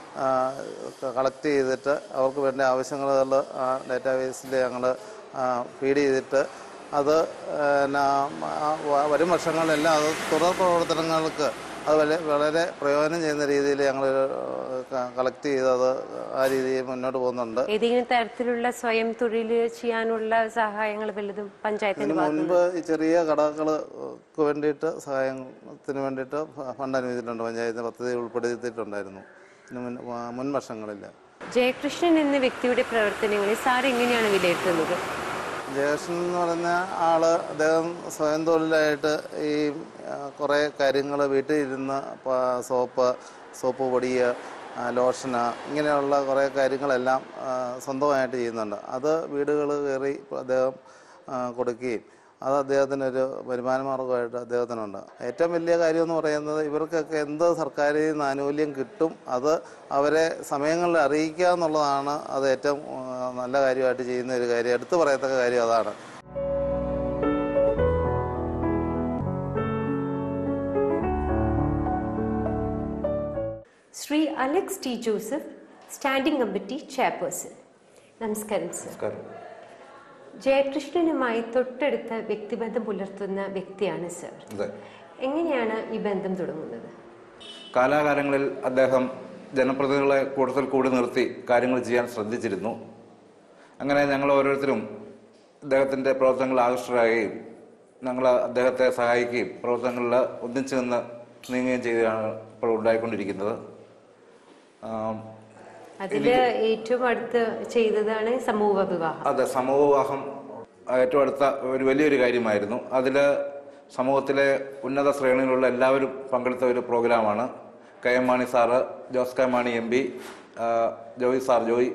കളക്ട് ചെയ്തിട്ട് അവർക്ക് വേണ്ട ആവശ്യങ്ങൾ ആ ഡേറ്റാ ബേസിൽ ഞങ്ങൾ ഫീഡ് ചെയ്തിട്ട് അത് പിന്നെ, ആ, വ- വരും വർഷങ്ങളിലെല്ലാം അത് തുടർ പ്രവർത്തനങ്ങൾക്ക് അത് വളരെ വളരെ പ്രയോജനം ചെയ്യുന്ന രീതിയിൽ ഞങ്ങൾ കളക്ട് ചെയ്ത് അത് ആ രീതിയിൽ മുന്നോട്ട് പോകുന്നുണ്ട് ഏതെങ്കിലും തരത്തിലുള്ള സ്വയം തൊഴിൽ ചെയ്യാനുള്ള സഹായങ്ങൾ വല്ലതും പഞ്ചായത്തിന്റെ ഇതിന് മുൻപ് ഈ ചെറിയ കടകൾക്ക് വേണ്ടിയിട്ട് സഹായത്തിന് വേണ്ടിയിട്ട് ഫണ്ട് അനുവദിച്ചിട്ടുണ്ട് പഞ്ചായത്ത് പദ്ധതി ഉൾപ്പെടുത്തിയിട്ടുണ്ടായിരുന്നു ഇതിന് മുൻ ആ, മുൻ വർഷങ്ങളിൽ ജയകൃഷ്ണൻ എന്ന വ്യക്തിയുടെ പ്രവർത്തനങ്ങളെ സാർ എങ്ങനെയാണ് വിലയിരുത്തുന്നത് ജേഷൻ എന്ന് പറഞ്ഞ ആള് അദ്ദേഹം സ്വയം തൊഴിലായിട്ട് ഈ കുറേ കാര്യങ്ങൾ വീട്ടിൽ ഇരുന്ന് പ- സോപ്പ് സോപ്പ് പൊടി ആ, ലോഷന് ഇങ്ങനെയുള്ള കുറേ കാര്യങ്ങളെല്ലാം ആ, സ്വന്തമായിട്ട് ചെയ്യുന്നുണ്ട് അത് വീടുകൾ കയറി അദ്ദേഹം ആ, കൊടുക്കുകയും അത് അദ്ദേഹത്തിനൊരു വരുമാന മാർഗമായിട്ട് അദ്ദേഹത്തിനുണ്ട് ഏറ്റവും വലിയ കാര്യം എന്ന് പറയുന്നത് ഇവർക്കൊക്കെ എന്ത് സർക്കാരിൽ നിന്ന് ആനുകൂല്യം കിട്ടും അത് അവരെ സമയങ്ങളിൽ അറിയിക്കുക എന്നുള്ളതാണ് അത് ഏറ്റവും ആ, നല്ല കാര്യമായിട്ട് ചെയ്യുന്ന ഒരു കാര്യം എടുത്തു പറയത്തക്ക കാര്യം അതാണ് Shri Alex T Joseph standing committee chairperson നമസ്കാരം സർ ജയകൃഷ്ണനുമായി തൊട്ടടുത്ത വ്യക്തിബന്ധം പുലർത്തുന്ന വ്യക്തിയാണ് സർ അതെ എങ്ങനെയാണ് ഈ ബന്ധം തുടങ്ങുന്നത് കാലാകാലങ്ങളിൽ അദ്ദേഹം ജനപ്രതിനിധികളെ കൂടുതൽ കൂടി നിർത്തി കാര്യങ്ങൾ ചെയ്യാൻ ശ്രദ്ധിച്ചിരുന്നു അങ്ങനെ ഞങ്ങൾ ഓരോരുത്തരും അദ്ദേഹത്തിൻ്റെ പ്രവർത്തനങ്ങളിൽ ആകൃഷ്ടരാകുകയും ഞങ്ങൾ അദ്ദേഹത്തെ സഹായിക്കുകയും പ്രവർത്തനങ്ങളിൽ ഒന്നിച്ചു നിന്ന് നീങ്ങുകയും ചെയ്യുകയാണ് ഇപ്പോൾ ഉണ്ടായിക്കൊണ്ടിരിക്കുന്നത് ആം, അതില് ഏറ്റവും അടുത്ത് ചെയ്തതാണ് സമൂഹ വിവാഹം അതെ സമൂഹ വിവാഹം ഏറ്റവും അടുത്ത ഒരു വലിയൊരു കാര്യമായിരുന്നു അതിൽ സമൂഹത്തിലെ ഉന്നത ശ്രേണിയിലുള്ള എല്ലാവരും പങ്കെടുത്ത ഒരു പ്രോഗ്രാമാണ് K M Mani sir Jose K Mani M P Joy sir Joy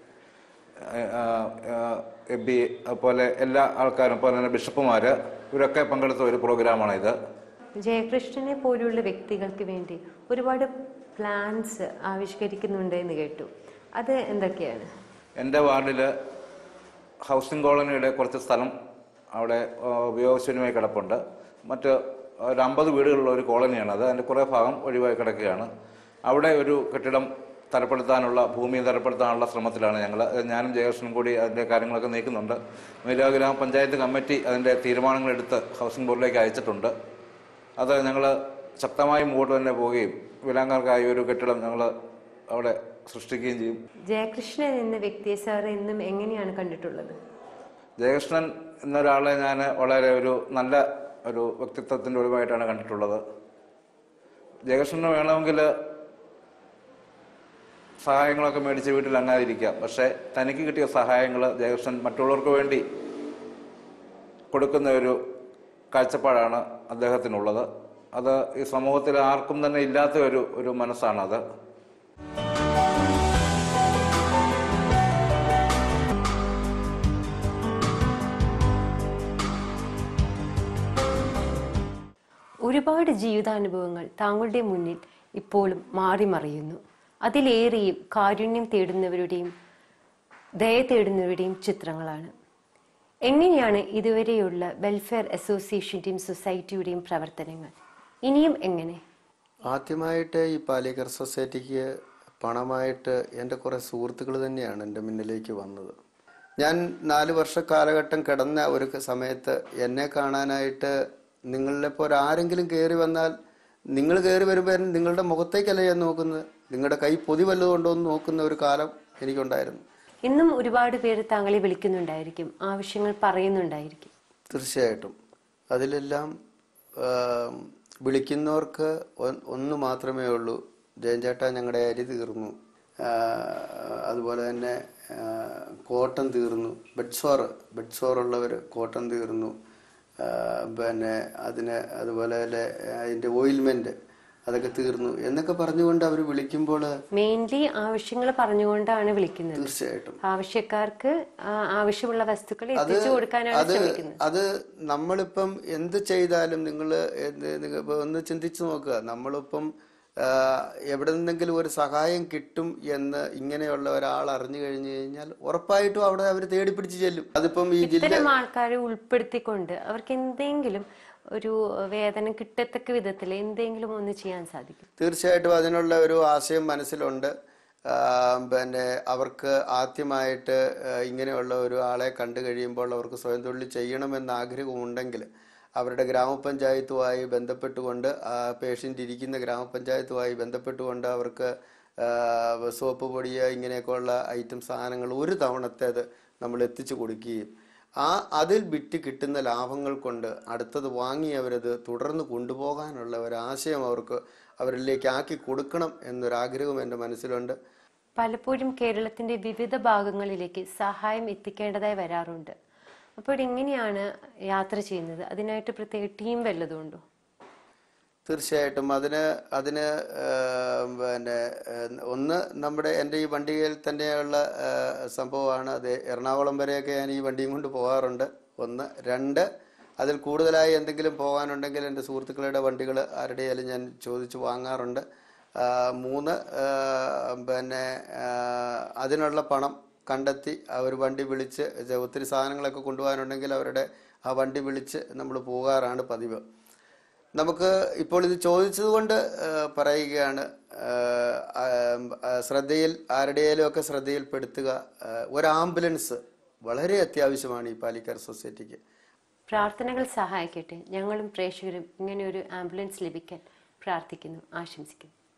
M P അതുപോലെ എല്ലാ ആൾക്കാരും അതുപോലെ തന്നെ ബിഷപ്പുമാർ ഇവരൊക്കെ പങ്കെടുത്ത ഒരു പ്രോഗ്രാമാണ് ഇത് ജയകൃഷ്ണനെ പോലുള്ള വ്യക്തികൾക്ക് വേണ്ടി ഒരുപാട് പ്ലാൻസ് ആവിഷ്കരിക്കുന്നുണ്ട് എന്ന് കേട്ടു അത് എന്തൊക്കെയാണ് എൻ്റെ വാർഡിൽ ഹൗസിംഗ് കോളനിയുടെ കുറച്ച് സ്ഥലം അവിടെ ആ, ഉപയോഗശൂന്യമായി കിടപ്പുണ്ട് മറ്റ് ഒരു അമ്പത് വീടുകളുള്ള ഒരു കോളനിയാണ് അത് അതിൻ്റെ കുറേ ഭാഗം ഒഴിവായി കിടക്കുകയാണ് അവിടെ ഒരു കെട്ടിടം തരപ്പെടുത്താനുള്ള ഭൂമി തരപ്പെടുത്താനുള്ള ശ്രമത്തിലാണ് ഞങ്ങൾ ഞാനും ജയകൃഷ്ണനും കൂടി അതിൻ്റെ കാര്യങ്ങളൊക്കെ നീക്കുന്നുണ്ട് മേലാ ഗ്രാമപഞ്ചായത്ത് കമ്മിറ്റി അതിൻ്റെ തീരുമാനങ്ങളെടുത്ത് ഹൗസിംഗ് ബോർഡിലേക്ക് അയച്ചിട്ടുണ്ട് അത് ഞങ്ങൾ ശക്തമായി മുമ്പോട്ട് തന്നെ പോവുകയും വിലാങ്ങാർക്കായി ഒരു കെട്ടിടം ഞങ്ങൾ അവിടെ സൃഷ്ടിക്കുകയും ചെയ്യും ജയകൃഷ്ണൻ എന്ന വ്യക്തിയെ സാർ എന്നും എങ്ങനെയാണ് കണ്ടിട്ടുള്ളത് ജയകൃഷ്ണൻ എന്നൊരാളെ ഞാൻ വളരെ ഒരു നല്ല ഒരു വ്യക്തിത്വത്തിൻ്റെ ഒഴിവായിട്ടാണ് കണ്ടിട്ടുള്ളത് ജയകൃഷ്ണന് വേണമെങ്കിൽ സഹായങ്ങളൊക്കെ മേടിച്ച് വീട്ടിൽ അങ്ങാതിരിക്കാം പക്ഷേ തനിക്ക് കിട്ടിയ സഹായങ്ങൾ ജയകൃഷ്ണൻ മറ്റുള്ളവർക്ക് വേണ്ടി കൊടുക്കുന്ന ഒരു കാഴ്ചപ്പാടാണ് അദ്ദേഹത്തിനുള്ളത് അത് ഈ സമൂഹത്തിൽ ആർക്കും തന്നെ ഇല്ലാത്ത ഒരു ഒരു മനസ്സാണത് ഒരുപാട് ജീവിതാനുഭവങ്ങൾ താങ്കളുടെ മുന്നിൽ ഇപ്പോഴും മാറി മറിയുന്നു അതിലേറെയും കാരുണ്യം തേടുന്നവരുടെയും ദയ തേടുന്നവരുടെയും ചിത്രങ്ങളാണ് എങ്ങനെയാണ് ഇതുവരെയുള്ള വെൽഫെയർ അസോസിയേഷൻ്റെയും സൊസൈറ്റിയുടെയും പ്രവർത്തനങ്ങൾ ഇനിയും എങ്ങനെ ആദ്യമായിട്ട് ഈ പാലിക്കർ സൊസൈറ്റിക്ക് പണമായിട്ട് എൻ്റെ കുറേ സുഹൃത്തുക്കൾ തന്നെയാണ് എൻ്റെ മുന്നിലേക്ക് വന്നത് ഞാൻ നാല് വർഷ കാലഘട്ടം കിടന്ന ഒരു സമയത്ത് എന്നെ കാണാനായിട്ട് നിങ്ങളിപ്പോൾ ആരെങ്കിലും കയറി വന്നാൽ നിങ്ങൾ കയറി വരുമ്പോൾ നിങ്ങളുടെ മുഖത്തേക്കല്ല ഞാൻ നോക്കുന്നത് നിങ്ങളുടെ കൈ പൊതി വല്ലതും ഉണ്ടോ എന്ന് നോക്കുന്ന ഒരു കാലം എനിക്കുണ്ടായിരുന്നു ഇന്നും ഒരുപാട് പേര് താങ്കളെ വിളിക്കുന്നുണ്ടായിരിക്കും ആവശ്യങ്ങൾ പറയുന്നുണ്ടായിരിക്കും തീർച്ചയായിട്ടും അതിലെല്ലാം ആം, വിളിക്കുന്നവർക്ക് ഒ- ഒന്ന് മാത്രമേ ഉള്ളൂ ജയൻചേട്ടാ ഞങ്ങളുടെ അരി തീർന്നു ആ, അതുപോലെ തന്നെ ആ, കോട്ടൺ തീർന്നു ബെഡ്സോർ ബെഡ്സോർ ഉള്ളവർ കോട്ടൺ തീർന്നു ആ, പിന്നെ അതിന് അതുപോലെ തന്നെ അതിൻ്റെ ഓയിൽമെൻറ്റ് അതൊക്കെ തീർന്നു എന്നൊക്കെ പറഞ്ഞുകൊണ്ട് അവർ വിളിക്കുമ്പോൾ മെയിൻലി ആവശ്യങ്ങൾ പറഞ്ഞുകൊണ്ടാണ് വിളിക്കുന്നത് തീർച്ചയായിട്ടും ആവശ്യക്കാർക്ക് ആ, ആവശ്യമുള്ള വസ്തുക്കൾ എത്തിച്ചു കൊടുക്കാനാണ് അത് ശ്രമിക്കുന്നത് അത് നമ്മളിപ്പം എന്ത് ചെയ്താലും നിങ്ങൾ ഒന്ന് ചിന്തിച്ചു നോക്കുക നമ്മളിപ്പം ആ, എവിടെ നിന്നെങ്കിലും ഒരു സഹായം കിട്ടും എന്ന് ഇങ്ങനെയുള്ള ഒരാൾ അറിഞ്ഞു കഴിഞ്ഞു കഴിഞ്ഞാൽ ഉറപ്പായിട്ടും അവിടെ അവർ തേടിപ്പിടിച്ച് ചെല്ലും അതിപ്പം ഈ ജില്ല ഇത്തരം ആൾക്കാരെ ഉൾപ്പെടുത്തിക്കൊണ്ട് അവർക്ക് എന്തെങ്കിലും ഒരു വേതനം കിട്ടത്തക്ക വിധത്തിൽ എന്തെങ്കിലും ഒന്ന് ചെയ്യാൻ സാധിക്കും തീർച്ചയായിട്ടും അതിനുള്ള ഒരു ആശയം മനസ്സിലുണ്ട് ആ, പിന്നെ അവർക്ക് ആദ്യമായിട്ട് ആ, ഇങ്ങനെയുള്ള ഒരു ആളെ കണ്ടു കഴിയുമ്പോൾ അവർക്ക് സ്വയം തൊഴിൽ ചെയ്യണമെന്ന് ആഗ്രഹമുണ്ടെങ്കിൽ അവരുടെ ഗ്രാമപഞ്ചായത്തുമായി ബന്ധപ്പെട്ടുകൊണ്ട് ആ പേഷ്യൻ്റ് ഇരിക്കുന്ന ഗ്രാമപഞ്ചായത്തുമായി ബന്ധപ്പെട്ടുകൊണ്ട് അവർക്ക് ആ, സോപ്പ് പൊടിയ ഇങ്ങനെയൊക്കെയുള്ള ഐറ്റം സാധനങ്ങൾ ഒരു തവണത്തേത് നമ്മൾ എത്തിച്ചു കൊടുക്കുകയും ആ അതിൽ വിറ്റ് കിട്ടുന്ന ലാഭങ്ങൾ കൊണ്ട് അടുത്തത് വാങ്ങി അവരത് തുടർന്ന് കൊണ്ടുപോകാനുള്ള ഒരാശയം അവർക്ക് അവരിലേക്ക് ആക്കി കൊടുക്കണം എന്നൊരാഗ്രഹം എൻ്റെ മനസ്സിലുണ്ട് പലപ്പോഴും കേരളത്തിന്റെ വിവിധ ഭാഗങ്ങളിലേക്ക് സഹായം എത്തിക്കേണ്ടതായി വരാറുണ്ട് അപ്പോൾ എങ്ങനെയാണ് യാത്ര ചെയ്യുന്നത് അതിനായിട്ട് പ്രത്യേക ടീം വല്ലതും ഉണ്ടോ തീർച്ചയായിട്ടും അതിന് അതിന് ഏഹ്, പിന്നെ ഏഹ്, ഒന്ന് നമ്മുടെ എൻ്റെ ഈ വണ്ടിയിൽ തന്നെയുള്ള ഏഹ്, സംഭവമാണ് അത് എറണാകുളം വരെയൊക്കെ ഞാൻ ഈ വണ്ടിയും കൊണ്ട് പോകാറുണ്ട് ഒന്ന് രണ്ട് അതിൽ കൂടുതലായി എന്തെങ്കിലും പോകാനുണ്ടെങ്കിൽ എൻ്റെ സുഹൃത്തുക്കളുടെ വണ്ടികൾ ആരുടെയാലും ഞാൻ ചോദിച്ച് വാങ്ങാറുണ്ട് ആ, മൂന്ന് ആ, പിന്നെ ആ, അതിനുള്ള പണം കണ്ടെത്തി ആ ഒരു വണ്ടി വിളിച്ച് ഇത് ഒത്തിരി സാധനങ്ങളൊക്കെ കൊണ്ടുപോകാനുണ്ടെങ്കിൽ അവരുടെ ആ വണ്ടി വിളിച്ച് നമ്മൾ പോകാറാണ് പതിവ് നമുക്ക് ഇപ്പോൾ ഇത് ചോദിച്ചതുകൊണ്ട് ആ, പറയുകയാണ് ആ, ആ, ആ, ശ്രദ്ധയിൽ ആരുടെയും ഒക്കെ ശ്രദ്ധയിൽപ്പെടുത്തുക ആ, ഒരു ആംബുലൻസ് വളരെ അത്യാവശ്യമാണ് ഈ പാലിക്കാർ സൊസൈറ്റിക്ക് പ്രാർത്ഥനകൾ സഹായിക്കട്ടെ ഞങ്ങളും പ്രേക്ഷകരും ഇങ്ങനെ ഒരു ആംബുലൻസ് ലഭിക്കാൻ പ്രാർത്ഥിക്കുന്നു ആശംസിക്കുന്നു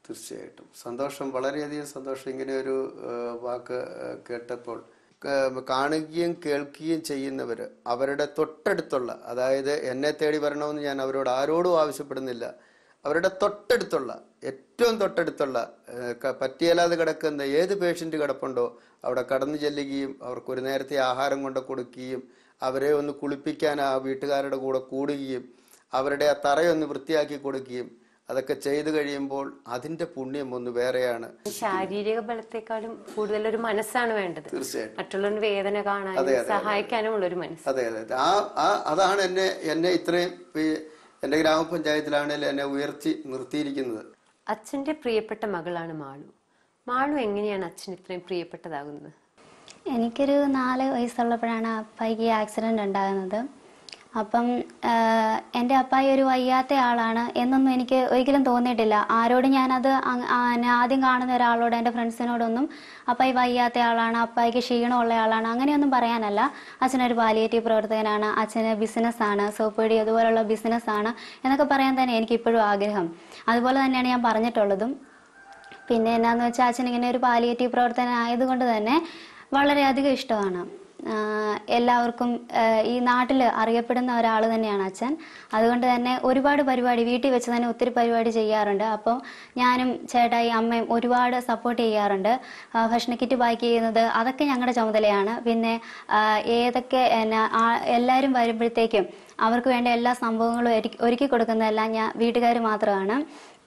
തീർച്ചയായിട്ടും സന്തോഷം വളരെയധികം സന്തോഷം ഇങ്ങനെ ഒരു ഏഹ്, വാക്ക് ഏഹ്, കേട്ടപ്പോൾ ക- കാണുകയും കേൾക്കുകയും ചെയ്യുന്നവർ അവരുടെ തൊട്ടടുത്തുള്ള അതായത് എന്നെ തേടി വരണമെന്ന് ഞാൻ അവരോട് ആരോടും ആവശ്യപ്പെടുന്നില്ല അവരുടെ തൊട്ടടുത്തുള്ള ഏറ്റവും തൊട്ടടുത്തുള്ള ഏഹ്, ക- പറ്റിയല്ലാതെ കിടക്കുന്ന ഏത് പേഷ്യൻ്റ് കിടപ്പുണ്ടോ അവിടെ കടന്നു ചെല്ലുകയും അവർക്ക് ഒരു നേരത്തെ ആഹാരം കൊണ്ട് കൊടുക്കുകയും അവരെ ഒന്ന് കുളിപ്പിക്കാൻ ആ വീട്ടുകാരുടെ കൂടെ കൂടുകയും അവരുടെ ആ തറയൊന്ന് വൃത്തിയാക്കി കൊടുക്കുകയും അതൊക്കെ ചെയ്തു കഴിയുമ്പോൾ അതിന്റെ പുണ്യം ഒന്ന് വേറെയാണ് ശാരീരിക ബലത്തെക്കാളും കൂടുതൽ ഒരു മനസ്സാണ് വേണ്ടത് തീർച്ചയായിട്ടും മറ്റുള്ളവരുടെ വേദന കാണാനും സഹായിക്കാനുമുള്ള ഒരു മനസ്സ് അതെ അതെ അതെ. ആ ആ അതാണ് എന്നെ എന്നെ ഇത്രയും ഈ എൻ്റെ ഗ്രാമപഞ്ചായത്തിലാണെങ്കിലും എന്നെ ഉയർത്തി നിർത്തിയിരിക്കുന്നത് അച്ഛന്റെ പ്രിയപ്പെട്ട മകളാണ് മാളു മാളു എങ്ങനെയാണ് അച്ഛൻ ഇത്രയും പ്രിയപ്പെട്ടതാകുന്നത് എനിക്കൊരു നാല് വയസ്സുള്ളപ്പോഴാണ് അപ്പായിക്ക് ആക്സിഡൻ്റ് ഉണ്ടാകുന്നത് അപ്പം ആഹ്, എൻ്റെ അപ്പായി ഒരു വയ്യാത്ത ആളാണ് എന്നൊന്നും എനിക്ക് ഒരിക്കലും തോന്നിയിട്ടില്ല ആരോടും ഞാനത് അങ്- ആ, ഞാൻ ആദ്യം കാണുന്ന ഒരാളോട് എൻ്റെ ഫ്രണ്ട്സിനോടൊന്നും അപ്പായി വയ്യാത്ത ആളാണ് അപ്പായിക്ക് ക്ഷീണമുള്ള ആളാണ് അങ്ങനെയൊന്നും പറയാനല്ല അച്ഛനൊരു പാലിയേറ്റീവ് പ്രവർത്തകനാണ് അച്ഛന് ബിസിനസ്സാണ് സോപ്പേടി അതുപോലുള്ള ബിസിനസ്സാണ് എന്നൊക്കെ പറയാൻ തന്നെ എനിക്ക് ഇപ്പോഴും ആഗ്രഹം അതുപോലെ തന്നെയാണ് ഞാൻ പറഞ്ഞിട്ടുള്ളതും പിന്നെ എന്നാന്ന് വെച്ചാൽ അച്ഛൻ ഇങ്ങനെ ഒരു പാലിയേറ്റീവ് പ്രവർത്തനം ആയതുകൊണ്ട് തന്നെ വളരെയധികം ഇഷ്ടമാണ് ആഹ് എല്ലാവർക്കും ആഹ് ഈ നാട്ടിൽ അറിയപ്പെടുന്ന ഒരാൾ തന്നെയാണ് അച്ഛൻ അതുകൊണ്ട് തന്നെ ഒരുപാട് പരിപാടി വീട്ടിൽ വെച്ച് തന്നെ ഒത്തിരി പരിപാടി ചെയ്യാറുണ്ട് അപ്പോൾ ഞാനും ചേട്ടായി അമ്മയും ഒരുപാട് സപ്പോർട്ട് ചെയ്യാറുണ്ട് ആഹ് ഭക്ഷണ കിറ്റ് പാക്ക് ചെയ്യുന്നത് അതൊക്കെ ഞങ്ങളുടെ ചുമതലയാണ് പിന്നെ ആഹ് ഏതൊക്കെ എന്നാ ആ- എല്ലാവരും വരുമ്പോഴത്തേക്കും അവർക്ക് വേണ്ട എല്ലാ സംഭവങ്ങളും ഒരുക്കി- ഒരുക്കി കൊടുക്കുന്നതെല്ലാം ഞാൻ വീട്ടുകാർ മാത്രമാണ്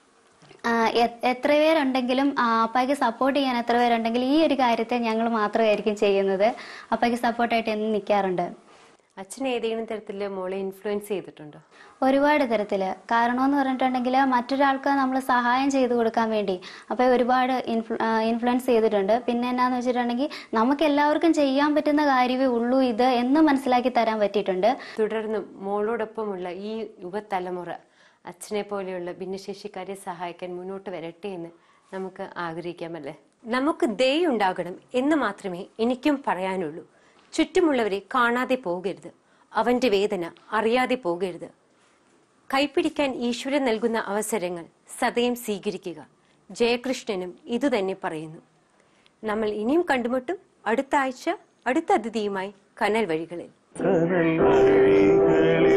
ആഹ് എ- എത്ര പേരുണ്ടെങ്കിലും ആ, അപ്പായ്ക്ക് സപ്പോർട്ട് ചെയ്യാൻ എത്ര പേരുണ്ടെങ്കിലും ഈ ഒരു കാര്യത്തെ ഞങ്ങൾ മാത്രമായിരിക്കും ചെയ്യുന്നത് അപ്പായ്ക്ക് സപ്പോർട്ടായിട്ട് എന്നും നിൽക്കാറുണ്ട് അച്ഛൻ ഏതെങ്കിലും തരത്തിൽ മോളെ ഇൻഫ്ലുവൻസ് ചെയ്തിട്ടുണ്ടോ ഒരുപാട് തരത്തിൽ കാരണമെന്ന് പറഞ്ഞിട്ടുണ്ടെങ്കിൽ മറ്റൊരാൾക്ക് നമ്മൾ സഹായം ചെയ്തു കൊടുക്കാൻ വേണ്ടി അപ്പോൾ ഒരുപാട് ഇൻഫ്ലു ഇൻഫ്ലുവൻസ് ചെയ്തിട്ടുണ്ട് പിന്നെ എന്നാന്ന് വെച്ചിട്ടുണ്ടെങ്കിൽ നമുക്ക് എല്ലാവർക്കും ചെയ്യാൻ പറ്റുന്ന കാര്യമേ ഉള്ളൂ ഇത് എന്ന് മനസ്സിലാക്കി തരാൻ പറ്റിയിട്ടുണ്ട് തുടർന്നും മോളോടൊപ്പമുള്ള ഈ യുവതലമുറ അച്ഛനെ പോലെയുള്ള ഭിന്നശേഷിക്കാരെ സഹായിക്കാൻ മുന്നോട്ട് വരട്ടെ എന്ന് നമുക്ക് ആഗ്രഹിക്കാമല്ലേ നമുക്ക് ദയുണ്ടാകണം എന്ന് മാത്രമേ എനിക്കും പറയാനുള്ളൂ ചുറ്റുമുള്ളവരെ കാണാതെ പോകരുത് അവന്റെ വേദന അറിയാതെ പോകരുത് കൈപ്പിടിക്കാൻ ഈശ്വരൻ നൽകുന്ന അവസരങ്ങൾ സദയം സ്വീകരിക്കുക ജയകൃഷ്ണനും ഇതുതന്നെ പറയുന്നു നമ്മൾ ഇനിയും കണ്ടുമുട്ടും അടുത്ത ആഴ്ച അടുത്ത അതിഥിയുമായി കനൽ വഴികളിൽ കനൽ വഴികളിൽ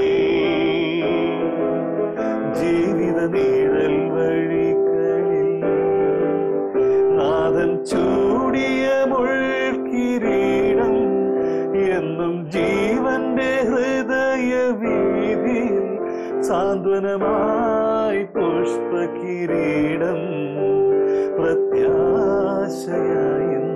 ജീവിത നീഴൽ വഴികളിൽ നാഥൻ ചൂടിയ മുൾക്കിരീടം എന്നും ജീവന്റെ ഹൃദയ വീതിയിൽ സാന്ത്വനമായി പുഷ്പകിരീടം പ്രത്യാശയായി